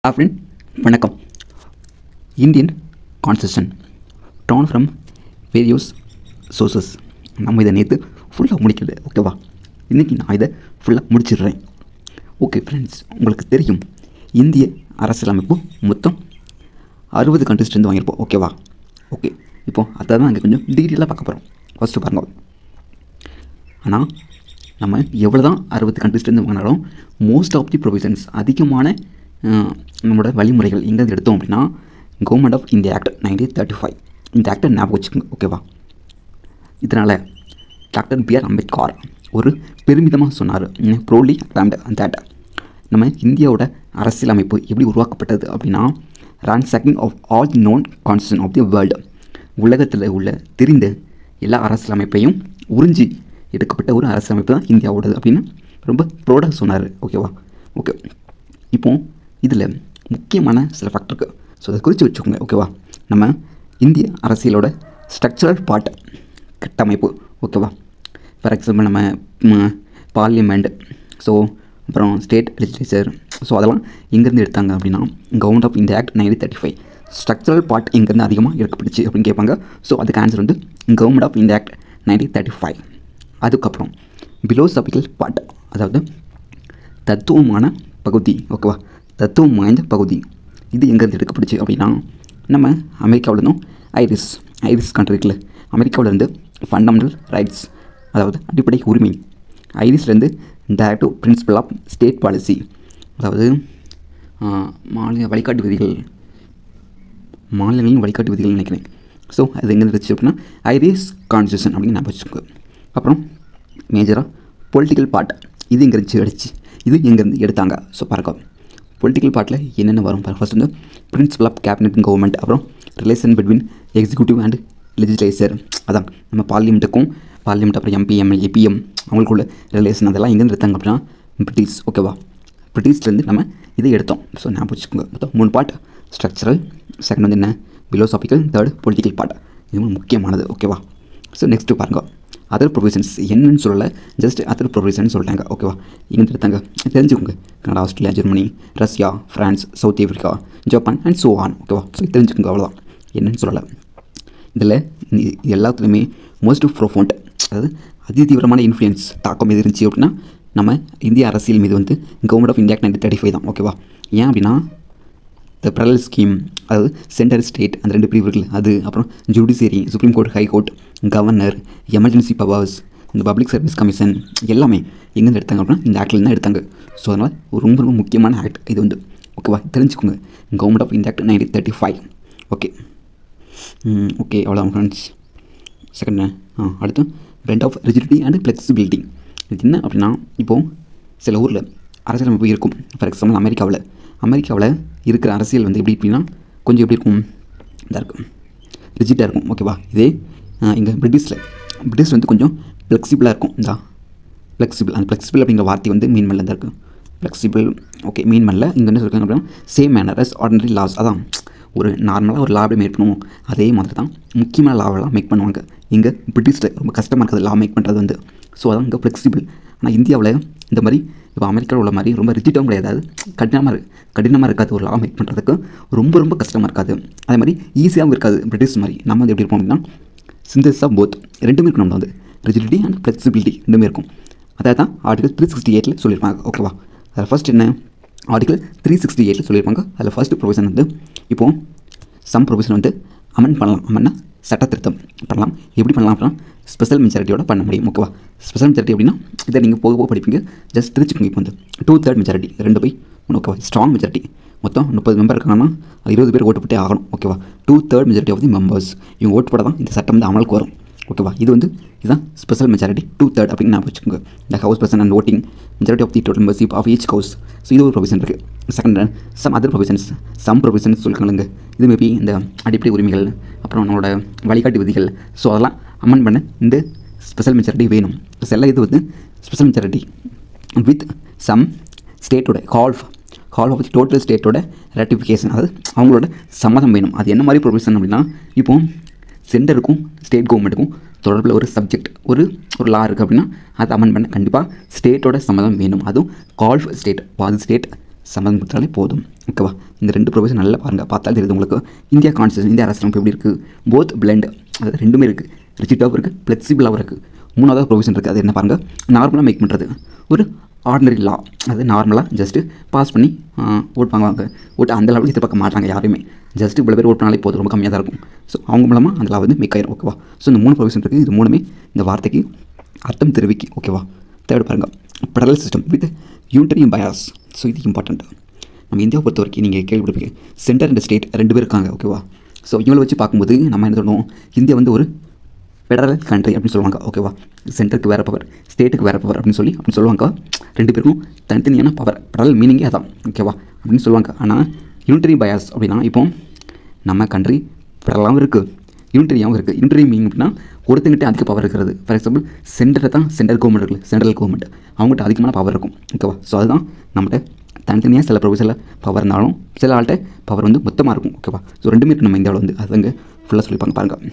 friend வணக்கம் Indian constitution drawn from various sources நம்ம இதை நேற்று ஃபுல்லாக முடிக்கல ஓகேவா இன்றைக்கி நான் இதை ஃபுல்லாக முடிச்சிடுறேன் ஓகே ஃப்ரெண்ட்ஸ் உங்களுக்கு தெரியும் இந்திய அரசியலமைப்பு மொத்தம் அறுபது கண்ட்ரிஸ்லேருந்து வாங்கியிருப்போம் ஓகேவா ஓகே இப்போ அதை தான் இங்கே கொஞ்சம் டீட்டெயிலாக பார்க்க போகிறோம் ஃபஸ்ட்டு பாருங்க ஆனால் நம்ம எவ்வளோ தான் அறுபது கண்ட்ரிஸ்லேருந்து வாங்கினாலும் மோஸ்ட் ஆஃப் தி ப்ரொவிஷன்ஸ் அதிகமான அஹ், நம்மளோட வழிமுறைகள் எங்கேருந்து எடுத்தோம் அப்படின்னா government of India act nineteen thirty five இந்த ஆக்டை ஞாபகம் வச்சுக்கோங்க ஓகேவா இதனால் டாக்டர் பிஆர் அம்பேத்கர் ஒரு பெருமிதமாக சொன்னார் ப்ரோலி அக்லாம்ட் தட் நம்ம இந்தியாவோட அரசியலமைப்பு எப்படி உருவாக்கப்பட்டது அப்படின்னா ransacking of all the known constitution of the world உலகத்தில் உள்ள தெரிந்த எல்லா அரசியலமைப்பையும் உறிஞ்சி எடுக்கப்பட்ட ஒரு அரசியலமைப்பு தான் இந்தியாவோடது அப்படின்னு ரொம்ப ப்ரௌடாக சொன்னார் ஓகேவா ஓகே இப்போ இதில் முக்கியமான சில ஃபேக்டர் இருக்குது ஸோ அதை குறித்து வச்சுக்கோங்க ஓகேவா நம்ம இந்திய அரசியலோட ஸ்ட்ரக்சரல் பார்ட் கட்டமைப்பு ஓகேவா ஃபார் எக்ஸாம்பிள் நம்ம பார்லிமெண்ட் ஸோ அப்புறம் ஸ்டேட் லெஜிஸ்லேச்சர் ஸோ அதெல்லாம் எங்கேருந்து எடுத்தாங்க அப்படின்னா government of India act nineteen thirty five structural part எங்கேருந்து அதிகமாக எடுக்கப்பட்டுச்சு அப்படின்னு கேட்பாங்க ஸோ அதுக்கு ஆன்சர் வந்து government of India act nineteen thirty five அதுக்கப்புறம் பிலோசபிக்கல் பார்ட் அதாவது தத்துவமான பகுதி ஓகேவா தத்துவம் வாய்ந்த பகுதி இது எங்கேருந்து எடுக்கப்பட்டுச்சு அப்படின்னா நம்ம அமெரிக்காவிலேருந்தும் ஐரிஸ் ஐரிஸ் கண்ட்ரி இருக்குல்ல அமெரிக்காவிலேருந்து ஃபண்டமெண்டல் ரைட்ஸ் அதாவது அடிப்படை உரிமை ஐரிஸ்லேருந்து directive principle of state policy அதாவது ஆஹ், மாநில வழிகாட்டு விதிகள் மாநிலங்களின் வழிகாட்டு விதிகள் நினைக்கிறேன் ஸோ அது எங்கே இருந்துச்சு அப்படின்னா ஐரிஸ் கான்ஸ்டியூஷன் அப்படின்னு ஞாபகம் வச்சுக்கோங்க அப்புறம் மேஜராக பொலிட்டிக்கல் பார்ட் இது எங்கே இருந்துச்சு அடிச்சு இது எங்கேருந்து எடுத்தாங்க ஸோ பாருங்க பொலிட்டிக்கல் பார்ட்டில் என்னென்ன வரும் ஃபர்ஸ்ட் வந்து பிரின்சிபல் ஆஃப் கேபினட் கவர்மெண்ட் அப்புறம் relation between executive and legislature அதான் நம்ம பார்லிமெண்ட்டுக்கும் பார்லிமெண்ட் அப்புறம் எம்பி எம்எல்ஏ பிஎம் அவங்களுக்குள்ள ரிலேஷன் அதெல்லாம் எங்கேருந்து எடுத்தாங்க அப்படின்னா பிரிட்டிஷ் ஓகேவா பிரிட்டிஷ்லேருந்து நம்ம இதை எடுத்தோம் ஸோ ஞாபகம் வச்சுக்கோங்க மொத்தம் மூணு பார்ட் ஸ்ட்ரக்சரல் செகண்ட் வந்து என்ன பிலோசாபிக்கல் தேர்ட் பொலிட்டிக்கல் பார்ட் இது ரொம்ப முக்கியமானது ஓகேவா ஸோ நெக்ஸ்ட்டு பாருங்க அதர் ப்ரொவிஷன்ஸ் என்னன்னு சொல்லலை ஜஸ்ட் அதர் ப்ரொவிஷன் சொல்லிட்டாங்க ஓகேவா இங்கே எடுத்தாங்க தெரிஞ்சுக்கோங்க Canada Australia Germany Russia France South Africa Japan and so on ஓகேவா ஸோ தெரிஞ்சுக்கோங்க அவ்வளோதான் என்னன்னு சொல்லலை இதில் இது எல்லாத்துலேயுமே மோஸ்ட் ப்ரோஃபோண்ட் அதாவது அதி தீவிரமான இன்ஃப்ளூயன்ஸ் தாக்கம் எது இருந்துச்சு அப்படின்னா நம்ம இந்திய அரசியல் மீது வந்து government of India nineteen thirty five தான் ஓகேவா ஏன் அப்படின்னா த ப்ரல் ஸ்கீம் அதாவது சென்டர் ஸ்டேட் அந்த ரெண்டு பிரிவு இருக்குல்ல அது அப்புறம் judiciary supreme court high court governor emergency powers இந்த பப்ளிக் சர்வீஸ் கமிஷன் எல்லாமே எங்கேருந்து எடுத்தாங்க அப்படின்னா இந்த ஆக்டில் தான் எடுத்தாங்க ஸோ அதனால் ஒரு ரொம்ப ரொம்ப முக்கியமான ஆக்ட் இது வந்து ஓகேவா தெரிஞ்சுக்கோங்க government of India act nineteen thirty five okay okay அவ்வளோ ஃப்ரெண்ட்ஸ் செகண்ட் ஆ அடுத்து blend of rigidity and flexibility இது என்ன அப்படின்னா இப்போது சில ஊரில் அரசியலமைப்பு இருக்கும் ஃபார் எக்ஸாம்பிள் அமெரிக்காவில் அமெரிக்காவில் இருக்கிற அரசியல் வந்து எப்படி அப்படின்னா கொஞ்சம் எப்படி இருக்கும் இதாக இருக்கும் ரிஜிட்டாக இருக்கும் ஓகேவா இதே இங்கே பிரிட்டிஷில் பிரிட்டிஷ் வந்து கொஞ்சம் ஃப்ளெக்சிபிளாக இருக்கும் இந்தா ஃப்ளெக்சிபிள் அந்த ஃப்ளெக்சிபிள் அப்படிங்கிற வார்த்தை வந்து மீன் மல்ல தான் இருக்குது ஃப்ளெக்சிபிள் ஓகே மீன் மல்ல இங்கே என்ன சொல்லிருக்காங்க அப்படின்னா same manner as ordinary laws அதான் ஒரு நார்மலாக ஒரு லா எப்படி மேக் பண்ணுவோம் அதே மாதிரி தான் முக்கியமான லாவெல்லாம் மேக் பண்ணுவாங்க இங்கே பிரிட்டிஷில் ரொம்ப கஷ்டமாக இருக்குது லா மேக் பண்ணுறது வந்து ஸோ அதான் இங்கே ஃப்ளெக்சிபிள் ஆனால் இந்தியாவில் இந்த மாதிரி இப்போ அமெரிக்காவில் உள்ள மாதிரி ரொம்ப ரிஜிட்டாகவும் கிடையாது கடினமாக இருக்கு கடினமாக இருக்காது ஒரு லா மேக் பண்ணுறதுக்கு ரொம்ப ரொம்ப கஷ்டமாக இருக்காது அதே மாதிரி ஈஸியாகவும் இருக்காது பிரிட்டிஷ் மாதிரி நம்ம வந்து எப்படி இருப்போம் அப்படின்னா சிந்தஸ் ஆஃப் போத் ரெண்டுமே இருக்கும் நம்ம வந்து ரிஜிடிட்டி அண்ட் ஃப்ளெக்சிபிலிட்டி ரெண்டுமே இருக்கும் அதை தான் ஆர்டிகல் த்ரீ சிக்ஸ்டி எயிட்டில் சொல்லியிருப்பாங்க ஓகேவா அதில் ஃபர்ஸ்ட் என்ன ஆர்டிகல் த்ரீ சிக்ஸ்டி எயிட்டில் சொல்லியிருப்பாங்க அதில் ஃபர்ஸ்ட் ப்ரொவிஷன் வந்து இப்போது சம் ப்ரொவிஷன் வந்து அமெண்ட் பண்ணலாம் அமெண்ட்னா சட்ட திருத்தம் பண்ணலாம் எப்படி பண்ணலாம் அப்படின்னா ஸ்பெஷல் மெஜாரிட்டியோட பண்ண முடியும் ஓகேவா ஸ்பெஷல் மெஜாரிட்டி அப்படின்னா இதை நீங்கள் போக போக படிப்பீங்க ஜஸ்ட் தெரிஞ்சுக்கோங்க இப்போ வந்து டூ தேர்ட் மெஜாரிட்டி ரெண்டு போய் ஓகேவா ஸ்ட்ராங் மெஜாரிட்டி மொத்தம் முப்பது மெம்பர் இருக்காங்கன்னா அது இருபது பேர் ஓட்டு போட்டே ஆகணும் ஓகேவா two third majority of the members இவங்க ஓட்டு போட தான் இந்த சட்டம் வந்து அமலுக்கு வரும் ஓகேவா இது வந்து இதுதான் ஸ்பெஷல் மெஜாரிட்டி டூ தேர்ட் அப்படின்னு நான் வச்சுக்கோங்க இந்த house present and voting majority of the total membership of each house so இது ஒரு ப்ரொவிஷன் இருக்குது second some other provisions some provisions சொல்லிக்கணுங்க இது மேபி இந்த அடிப்படை உரிமைகள் அப்புறம் நம்மளோட வழிகாட்டு விதிகள் ஸோ அதெல்லாம் அமெண்ட் பண்ண இந்த ஸ்பெஷல் மெஜாரிட்டி வேணும் சில இது வந்து special majority with some ஸ்டேட்டோட golf call of total ஸ்டேட்டோட ratification அதாவது அவங்களோட சம்மதம் வேணும் அது என்ன மாதிரி ப்ரொவிஷன் அப்படின்னா இப்போ சென்டருக்கும் ஸ்டேட் கவர்மெண்ட்டுக்கும் தொடர்பில் ஒரு சப்ஜெக்ட் ஒரு ஒரு லா இருக்குது அப்படின்னா அதை அமெண்ட் பண்ண கண்டிப்பாக ஸ்டேட்டோட சம்மதம் வேணும் அதுவும் கால்ஃப் ஸ்டேட் பாதி ஸ்டேட் சம்மதம் கொடுத்தாலே போதும் ஓகேவா இந்த ரெண்டு ப்ரொவிஷன் நல்லா பாருங்கள் பார்த்தாலும் தெரியுது உங்களுக்கு இந்தியா கான்ஸ்டியூஷன் இந்தியா அரசியலமைப்பு எப்படி இருக்குது போத் பிளெண்ட் அது ரெண்டுமே இருக்குது ரிஜிட்டாகவும் இருக்குது ஃப்ளெக்சிபிளாகவும் இருக்குது மூணாவது ப்ரொவிஷன் இருக்குது அது என்ன பாருங்கள் நார்மலாக மேக் பண்ணுறது ஒரு ஆர்டினரி லா அது நார்மலாக ஜஸ்ட்டு பாஸ் பண்ணி ஓட் வாங்குவாங்க ஓட்டு அந்த லெவலுக்கு எதிர்பார்க்க மாட்டாங்க யாருமே ஜஸ்ட் இவ்வளோ பேர் ஓட் பண்ணாலே போதும் ரொம்ப கம்மியாக தான் இருக்கும் ஸோ அவங்க மூலமாக அந்த லா வந்து மேக் ஆயிரும் ஓகேவா ஸோ இந்த மூணு ப்ரொவிஷன் இருக்குது இது மூணுமே இந்த வார்த்தைக்கு அர்த்தம் தெரிவிக்கு ஓகேவா தேர்ட் பாருங்கள் federal system with unitary bias so இது இம்பார்ட்டண்ட் நம்ம இந்தியாவை பொறுத்த வரைக்கும் நீங்கள் கேள்விப்பட்டிருப்பீங்க சென்டர் அண்ட் ஸ்டேட் ரெண்டு பேர் இருக்காங்க ஓகேவா ஸோ இவங்களை வச்சு பார்க்கும்போது நம்ம என்ன சொல்லுவோம் இந்தியா வந்து ஒரு ஃபெடரல் கண்ட்ரி அப்படின்னு சொல்லுவாங்க ஓகேவா சென்டருக்கு வேறு பவர் ஸ்டேட்டுக்கு வேறு பவர் அப்படின்னு சொல்லி அப்படின்னு சொல்லுவாங்க ரெண்டு பேருக்கும் தனித்தனியான பவர் ஃபெடரல் மீனிங்கே அதான் ஓகேவா அப்படின்னு சொல்லுவாங்க ஆனால் யூனிட்டரி பயாஸ் அப்படின்னா இப்போ நம்ம கண்ட்ரி ஃபெடரலாகவும் இருக்குது யூனிட்டரியாகவும் இருக்குது யூனிட்டரி மீனிங் அப்படின்னா ஒருத்தங்கிட்ட அதிக பவர் இருக்கிறது ஃபார் எக்ஸாம்பிள் சென்டரில் தான் சென்ட்ரல் கவர்மெண்ட் இருக்குது சென்ட்ரல் கவர்மெண்ட் அவங்ககிட்ட அதிகமான பவர் இருக்கும் ஓகேவா ஸோ அதுதான் நம்மகிட்ட தனித்தனியாக சில ப்ரொவிஷனில் பவர் இருந்தாலும் சில ஆள்கிட்ட பவர் வந்து மொத்தமாக இருக்கும் ஓகேவா ஸோ ரெண்டுமே இருக்கு நம்ம இந்தியாவில் வந்து அதுங்க ஃபுல்லாக சொல்லிப்பாங்க பாருங்கள்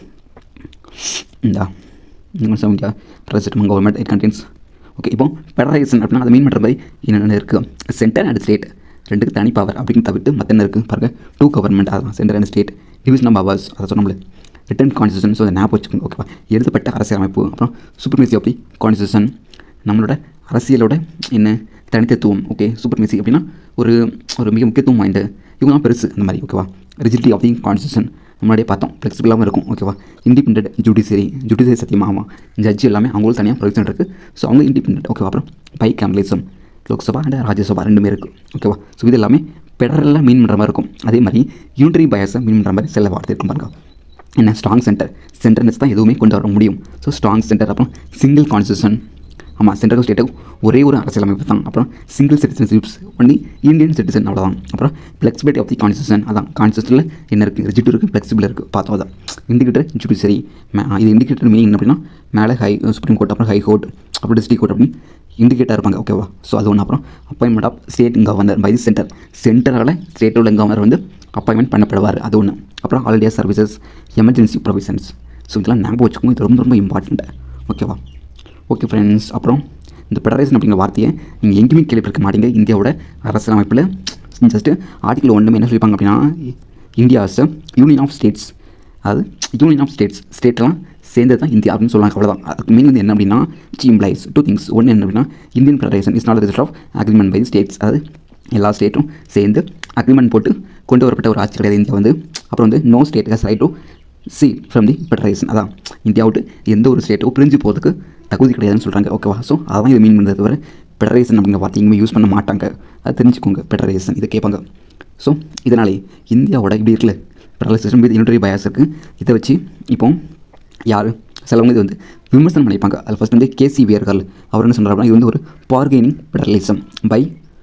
இந்தா யூனிவர்ஸ் India president government it condense okay இப்போ ஃபெடரேஷன் அப்படின்னா அதை மீன் பண்ணுற மாதிரி என்னென்ன இருக்குது சென்டர் அண்ட் ஸ்டேட் ரெண்டுக்கு தனி பவர் அப்படின்னு தவிர்த்து மற்ற என்ன இருக்குது பாருங்கள் டூ கவர்மெண்ட் அதான் center and state division of powers அதை சொன்னோம்ல ரிட்டன் கான்ஸ்டியூஷன் ஸோ அதை ஞாபகம் வச்சுக்கோங்க ஓகேவா எழுதப்பட்ட அரசியலமைப்பு அப்புறம் சுப்ரமேசி ஆஃப் தி கான்ஸ்டியூஷன் நம்மளோட அரசியலோட என்ன தனித்தத்துவம் ஓகே சூப்பர்மேசி அப்படின்னா ஒரு ஒரு மிக முக்கியத்துவம் வாய்ந்த இவங்க தான் பெருசு அந்த மாதிரி ஓகேவா ரிஜிலிட்டி ஆஃப் தி கான்ஸ்டியூஷன் முன்னாடியே பார்த்தோம் ஃப்ளெக்சிபிளாகவும் இருக்கும் ஓகேவா இண்டிபெண்ட் ஜுடிஷியரி ஜுடிஷியரி சத்தியமாகும் ஜட்ஜி எல்லாமே அவங்களும் தனியாக ப்ரொவிஷன் இருக்குது ஸோ அவங்க இண்டிபெண்ட் ஓகேவா அப்புறம் bicameralism Lok Sabha and Rajya Sabha ரெண்டுமே இருக்குது ஓகேவா ஸோ இது எல்லாமே பெடரலாக மீன் பண்ணுற மாதிரி இருக்கும் அதே மாதிரி யூனிட்டரி பயஸை மீன் பண்ணுற மாதிரி சில வார்த்தை இருக்கும் பாருங்க என்ன ஸ்ட்ராங் சென்டர் சென்டர்னஸ் தான் எதுவுமே கொண்டு வர முடியும் ஸோ ஸ்ட்ராங் சென்டர் அப்புறம் சிங்கிள் கான்ஸ்டியூஷன் ஆமாம் சென்ட்ரல் ஸ்டேட்டுக்கு ஒரே ஒரு அரசியலமைப்பு தான் அப்புறம் single citizenships only Indian citizen அவ்வளோதான் அப்புறம் ஃப்ளெக்சிபிலிட்டி ஆஃப் தி கான்ஸ்டியூஷன் அதான் கான்ஸ்டியூஷனில் என்ன இருக்குது ரிஜிட் இருக்குது ஃப்ளெக்சிபிள் இருக்குது பார்த்தோம் அதான் இண்டிகேட்டர் ஜுடிஷரி இது இண்டிகேட்டர் மீனிங் என்ன அப்படின்னா மேலே ஹை சுப்ரீம் கோர்ட் அப்புறம் ஹை கோர்ட் அப்புறம் டிஸ்ட்ரிக் கோர்ட் அப்படின்னு இண்டிகேட்டாக இருப்பாங்க ஓகேவா ஸோ அது ஒன்று அப்புறம் appointment of state governor by the center சென்டரால் ஸ்டேட்டில் உள்ள கவர்னர் வந்து அப்பாயின்மெண்ட் பண்ணப்படுவார் அது ஒன்று அப்புறம் all India services emergency provisions so இதெல்லாம் ஞாபகம் வச்சுக்கோங்க இது ரொம்ப ரொம்ப இம்பார்ட்டண்ட் ஓகேவா ஓகே ஃப்ரெண்ட்ஸ் அப்புறம் இந்த ஃபெடரேஷன் அப்படிங்கிற வார்த்தையை நீங்கள் எங்கேயுமே கேள்விப்பட்டிருக்க மாட்டீங்க இந்தியாவோட அரசியலமைப்பில் ஜஸ்ட்டு ஆர்டிகல் ஒன்றுமே என்ன சொல்லிப்பாங்க அப்படின்னா இந்தியாஸ் யூனியன் ஆஃப் ஸ்டேட்ஸ் அது யூனியன் ஆஃப் ஸ்டேட்ஸ் ஸ்டேட்லாம் சேர்ந்தது தான் இந்தியா அப்படின்னு சொல்லுவாங்க அவ்வளோதான் அதுக்கு மீன் வந்து என்ன அப்படின்னா இம்ப்ளைஸ் டூ திங்ஸ் ஒன்று என்ன அப்படின்னா Indian federation is not result of agreement by states அது எல்லா ஸ்டேட்டும் சேர்ந்து அக்ரிமெண்ட் போட்டு கொண்டு வரப்பட்ட ஒரு ஆட்சி கிடையாது இந்தியா வந்து அப்புறம் வந்து no state has right to secede from the federation அதான் இந்தியா விட்டு எந்த ஒரு ஸ்டேட்டும் பிரிஞ்சு போகிறதுக்கு தகுதி கிடையாதுன்னு சொல்கிறாங்க ஓகேவா ஸோ அதான் இது மீன் பண்ணுறது தவிர ஃபெடரேஷன் அப்படிங்கிற வார்த்தை எங்கேயுமே யூஸ் பண்ண மாட்டாங்க அது தெரிஞ்சுக்கோங்க ஃபெடரேஷன் இதை கேட்பாங்க ஸோ இதனாலே இந்தியாவோட இப்படி இருக்குல்ல ஃபெடரல் சிஸ்டம் இது யூனிட்டரி பயாஸ் இருக்குது இதை வச்சு இப்போ யார் சிலவங்க இது வந்து விமர்சனம் பண்ணிப்பாங்க அதில் ஃபஸ்ட் வந்து கேசி வியர்கள் அவர் என்ன சொல்கிறாருன்னா இது வந்து ஒரு பார்கெனிங் ஃபெடரலிசம் பை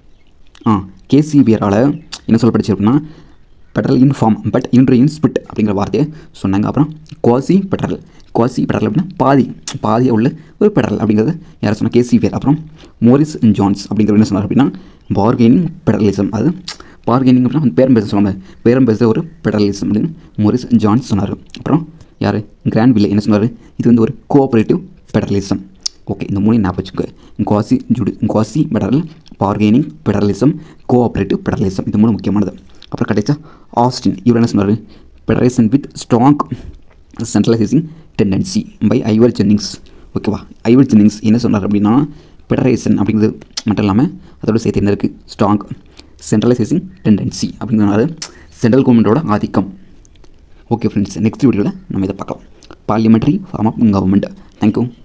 ஆ கேசிபிஆரால் என்ன சொல்லப்படுச்சு அப்படின்னா federal in form but unitary in spirit அப்படிங்கிற வார்த்தையை சொன்னாங்க அப்புறம் குவாசி பெட்ரல் குவாசி பெட்ரல் அப்படின்னா பாதி பாதியாக உள்ள ஒரு பெட்ரல் அப்படிங்கிறது யாரை சொன்னால் கேசிபிஆர் அப்புறம் மோரிஸ் ஜான்ஸ் அப்படிங்கிற என்ன சொன்னார் அப்படின்னா பார்கெனிங் பெடரலிசம் அது பார்கெனிங் அப்படின்னா அந்த பேரம் பேச சொல்லாம பேரம் பேச ஒரு பெடரலிசம் அப்படின்னு மோரிஸ் ஜான்ஸ் சொன்னார் அப்புறம் யார் கிராண்ட் வில்லை என்ன சொன்னார் இது வந்து ஒரு கோஆப்ரேட்டிவ் பெடரலிசம் ஓகே இந்த மூணையும் ஞாபகம் வச்சுக்கோங்க குவாசி ஜுடி quasi federal bargaining federalism cooperative federalism இது மூணு முக்கியமானது அப்புறம் கிடைச்சா ஆஸ்டின் இவர் என்ன சொன்னார் federation with strong centralising tendency by Ivor Jennings ஓகேவா ஐவர் ஜென்னிங்ஸ் என்ன சொன்னார் அப்படின்னா பெடரேஷன் அப்படிங்கிறது மட்டும் இல்லாமல் அதோட சேர்த்து என்ன இருக்குது ஸ்ட்ராங் சென்ட்ரலைசேசிங் டெண்டன்சி அப்படிங்கிறனால சென்ட்ரல் கவர்மெண்ட்டோட ஆதிக்கம் ஓகே ஃப்ரெண்ட்ஸ் நெக்ஸ்ட் வீடியோவில் நம்ம இதை பார்க்கலாம் parliamentary form of government thank you